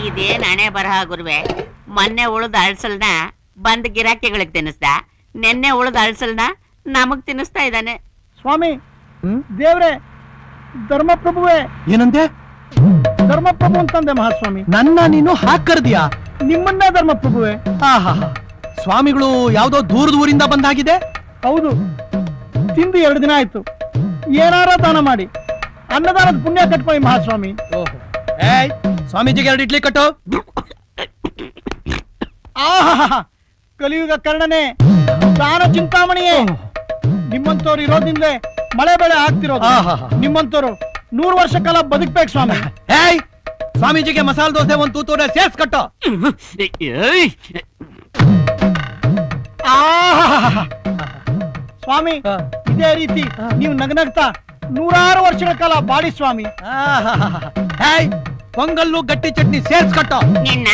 ಇದೇನ್ ಹಣೆ ಬರಹ ಗುರುವೆ ಮೊನ್ನೆ ಉಳ್ದ ಅಳ್ಸಲ್ನ ಬಂದ್ ಗಿರಾಕಿಗಳಿಗೆ ತಿನ್ನಿಸ್ದ ನೆನ್ನೆ ಉಳ್ದ ಅಳ್ಸಲ್ನ ನಮಗ್ ತಿನ್ನಿಸ್ತಾ ಇದ್ದಾನೆ ಸ್ವಾಮಿ ಹ್ಮ್? ದೇವ್ರೆ ಧರ್ಮಪ್ರಭುವೇ ಏನಂದೆ ಧರ್ಮಪ್ರಭು ಅಂತಂದೆ ಮಹಾಸ್ವಾಮಿ ನನ್ನ ನೀನು ಹಾಕರ್ದಿಯಾ ನಿಮ್ಮನ್ನೇ ಧರ್ಮಪ್ರಭುವೇ ಆಹಾ ಸ್ವಾಮಿಗಳು ಯಾವ್ದೋ ದೂರದ ಊರಿಂದ ಬಂದಾಗಿದೆ ಹೌದು ತಿಂದು ಎರಡು ದಿನ ಆಯ್ತು ಏನಾರ ದಾನ ಮಾಡಿ ಅನ್ನದಾನದ ಪುಣ್ಯ ಕಟ್ಕೊಳ್ಳಿ ಮಹಾಸ್ವಾಮಿ ಏಯ್ ಸ್ವಾಮೀಜಿಗೆ ಎರಡು ಇಡ್ಲಿ ಕಟ್ಟು ಆಹಾ ಕಲಿಯುಗ ಕರ್ಣನೆ ದಾನ ಚಿಂತಾಮಣಿಯೇ ನಿಮ್ಮಂತವ್ರು ಇರೋದ್ರಿಂದಲೇ ಮಳೆ ಬೆಳೆ ಆಗ್ತಿರೋದು ಆಹಾಹಾ. ನಿಮ್ಮಂತವ್ರು ನೂರು ವರ್ಷ ಕಾಲ ಬದುಕ್ಬೇಕು ಸ್ವಾಮಿ ಏಯ್ ಸ್ವಾಮೀಜಿಗೆ ಮಸಾಲ ದೋಸೆ ಒಂದು ತೂತೂರೆ ಸೇರ್ಸ್ ಕಟ್ಟು ಏಯ್! ಆಹಾಹಾಹಾ. ಸ್ವಾಮಿ ಇದೇ ರೀತಿ ನೀವು ನಗನಗ್ತಾ ನೂರಾರು ವರ್ಷಗಳ ಕಾಲ ಬಾಡಿ ಸ್ವಾಮಿ ಆಹಾಹಾಹಾ. ಏಯ್ ಪೊಂಗಲ್ಲು ಗಟ್ಟಿ ಚಟ್ನಿ ಸೇರ್ಸ್ ಕಟ್ಟು ನಿನ್ನ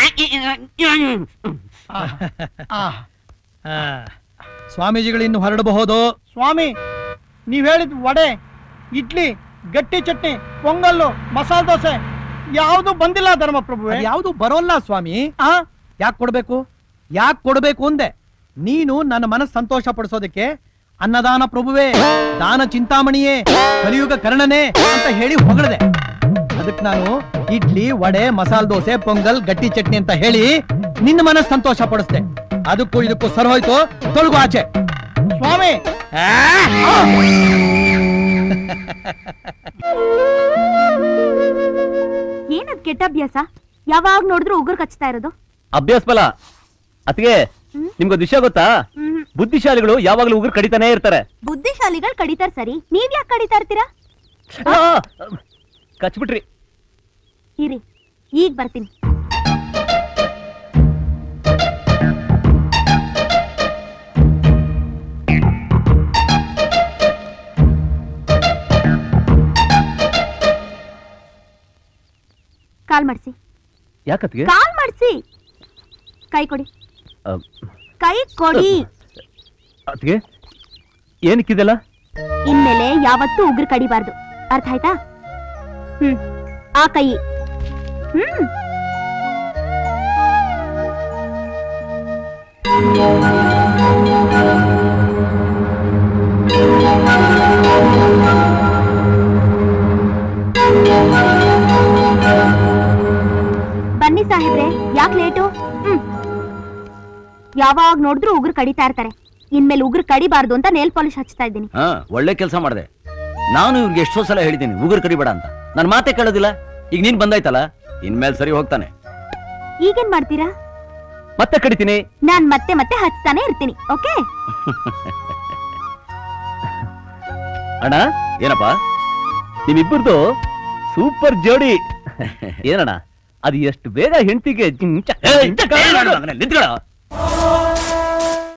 ಆಹ್. ಆ, ಸ್ವಾಮೀಜಿಗಳು ಇನ್ನು ಹೊರಡಬಹುದು ಸ್ವಾಮಿ ನೀವ್ ಹೇಳಿದ ವಡೆ ಇಡ್ಲಿ ಗಟ್ಟಿ ಚಟ್ನಿ ಪೊಂಗಲ್ಲು ಮಸಾಲ ದೋಸೆ ಯಾವುದು ಬಂದಿಲ್ಲ ಧರ್ಮಪ್ರಭುವೆ ಯಾವುದು ಬರೋಲ್ಲ ಸ್ವಾಮಿ ಆ ಯಾಕೆ ಕೊಡ್ಬೇಕು ಯಾಕೆ ಕೊಡ್ಬೇಕು ಅಂದೆ ನೀನು ನನ್ನ ಮನಸ್ಸು ಸಂತೋಷ ಪಡಿಸೋದಕ್ಕೆ ಅನ್ನದಾನ ಪ್ರಭುವೇ ದಾನ ಚಿಂತಾಮಣಿಯೇ ಕಲಿಯುಗ ಕರ್ಣನೇ ಅಂತ ಹೇಳಿ ಹೊಗಳದೆ ಅದಕ್ಕೆ ನಾನು ಇಡ್ಲಿ ವಡೆ ಮಸಾಲ ದೋಸೆ ಪೊಂಗಲ್ ಗಟ್ಟಿ ಚಟ್ನಿ ಅಂತ ಹೇಳಿ ನಿನ್ನ ಮನಸ್ಸು ಸಂತೋಷ ಪಡಿಸ್ದೆ ಅದಕ್ಕೂ ಇದಕ್ಕೂ ಸರ್ ಹೋಯ್ತು ತೊಳಗು ಆಚೆ ಸ್ವಾಮಿ ಏನದ್ ಕೆಟ್ಟ ಅಭ್ಯಾಸ ಯಾವಾಗ ನೋಡಿದ್ರು ಉಗುರು ಕಚ್ತಾ ಇರೋದು ಅಭ್ಯಾಸ ಫಲ ಅತಿಗೆ ಹ್ಮ್? ನಿಮ್ಗೊಂದು ವಿಷಯ ಗೊತ್ತಾ ಹ್ಮ್ ಬುದ್ಧಿಶಾಲಿಗಳು ಯಾವಾಗಲೂ ಉಗುರು ಕಡಿತಾನೆ ಇರ್ತಾರೆ ಬುದ್ಧಿಶಾಲಿಗಳು ಕಡಿತಾರ ಸರಿ ನೀವ್ ಯಾಕೆ ಕಡಿತಾ ಇರ್ತೀರಾ ಆ, ಕಚ್ಬಿಟ್ರಿ ಇರಿ ಈಗ ಬರ್ತೀನಿ ಕಾಲ್ ಮಾಡಿಸಿ ಯಾಕತ್ಗೆ ಕಾಲ್ ಮಾಡಿಸಿ ಕೈ ಕೊಡಿ ಕೈ ಕೊಡಿ ಅತ್ಗೆ ಏನಕ್ಕಿದೆಲ್ಲ ಇನ್ಮೇಲೆ ಯಾವತ್ತೂ ಉಗುರು ಕಡಿಬಾರ್ದು ಅರ್ಥ ಆಯ್ತಾ ಹ್ಮ್ ಆ ಕೈ ಹ್ಮ್ ಬನ್ನಿ ಸಾಹೇಬ್ರೆ ಯಾಕೆ ಲೇಟು ಹ್ಮ್ ಯಾವಾಗ ನೋಡಿದ್ರು ಉಗುರು ಕಡಿತಾ ಇರ್ತಾರೆ ಇನ್ಮೇಲೆ ಉಗುರು ಕಡಿಬಾರ್ದು ಅಂತ ನೇಲ್ ಪಾಲಿಶ್ ಹಚ್ತಾ ಇದ್ದೀನಿ ಹಾ ಒಳ್ಳೆ ಕೆಲಸ ಮಾಡಿದೆ ನಾನು ಇವ್ರಿಗೆ ಎಷ್ಟೋ ಸಲ ಹೇಳಿದ್ದೀನಿ ಉಗುರು ಕರಿಬೇಡ ಅಂತ ನನ್ನ ಮಾತೆ ಕೇಳೋದಿಲ್ಲ ಈಗ ನೀನ್ ಬಂದಾಯ್ತಲ್ಲ ಇನ್ಮೇಲೆ ಸರಿ ಹೋಗ್ತಾನೆ ಈಗೇನ್ ಮಾಡ್ತೀರಾ ಮತ್ತೆ ಕಡಿತೀನಿ ನಾನ್ ಮತ್ತೆ ಮತ್ತೆ ಹಚ್ತಾನೆ ಇರ್ತೀನಿ ಓಕೆ ಅಣ್ಣ ಏನಪ್ಪ ನಿಮ್ಮಿಬ್ಬರದು ಸೂಪರ್ ಜೋಡಿ ಏನಣ್ಣ ಅದು ಎಷ್ಟು ಬೇಗ ಹೆಂಡತಿಗೆ ಏಯ್, ನಿಂತ್ಕೊಳ್ಳೋ.